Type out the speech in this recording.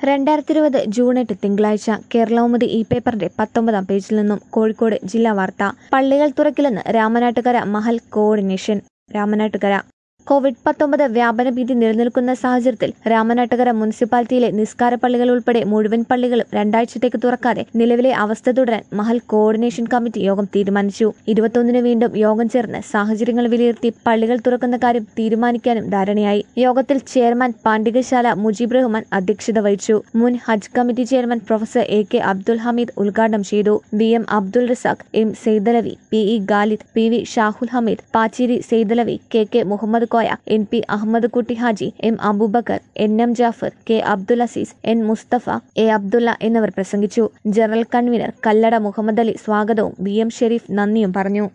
രണ്ടായിരത്തി ഇരുപത് ജൂൺ എട്ട് തിങ്കളാഴ്ച കേരളൗമുദി ഈ പേപ്പറിന്റെ പത്തൊമ്പതാം പേജിൽ നിന്നും കോഴിക്കോട് ജില്ലാ വാർത്ത പള്ളികൾ തുറക്കില്ലെന്ന് രാമനാട്ടുകര മഹൽ കോർഡിനേഷൻ രാമനാട്ടുകര കോവിഡ് പത്തൊമ്പത് വ്യാപന ഭീതി നിലനിൽക്കുന്ന സാഹചര്യത്തിൽ രാമനാട്ടുകര മുനിസിപ്പാലിറ്റിയിലെ നിസ്കാര പള്ളികൾ ഉൾപ്പെടെ മുഴുവൻ പള്ളികളും രണ്ടാഴ്ചത്തേക്ക് തുറക്കാതെ നിലവിലെ അവസ്ഥ തുടരാൻ മഹൽ കോർഡിനേഷൻ കമ്മിറ്റി യോഗം തീരുമാനിച്ചു ഇരുപത്തൊന്നിന് വീണ്ടും യോഗം ചേർന്ന് സാഹചര്യങ്ങൾ വിലയിരുത്തി പള്ളികൾ തുറക്കുന്ന കാര്യം തീരുമാനിക്കാനും ധാരണയായി യോഗത്തിൽ ചെയർമാൻ പാണ്ഡികശാല മുജീബ് റഹ്മാൻ അധ്യക്ഷത വഹിച്ചു മുൻ Haj committee chairman professor A K Abdul Hameed ഉദ്ഘാടനം ചെയ്തു V M Abdul Razak M Saidalavi P E Galid P V Shahul Hameed Pachery Saidalavi K K Muhammad Koya N P Ahmed Kutty Haji M Aboobacker N M Jafar K Abdul Azeez N Mustafa A Abdulla എന്നിവർ പ്രസംഗിച്ചു ജനറൽ കൺവീനർ കല്ലട മുഹമ്മദ് അലി സ്വാഗതവും വി എം ഷെരീഫ് നന്ദിയും പറഞ്ഞു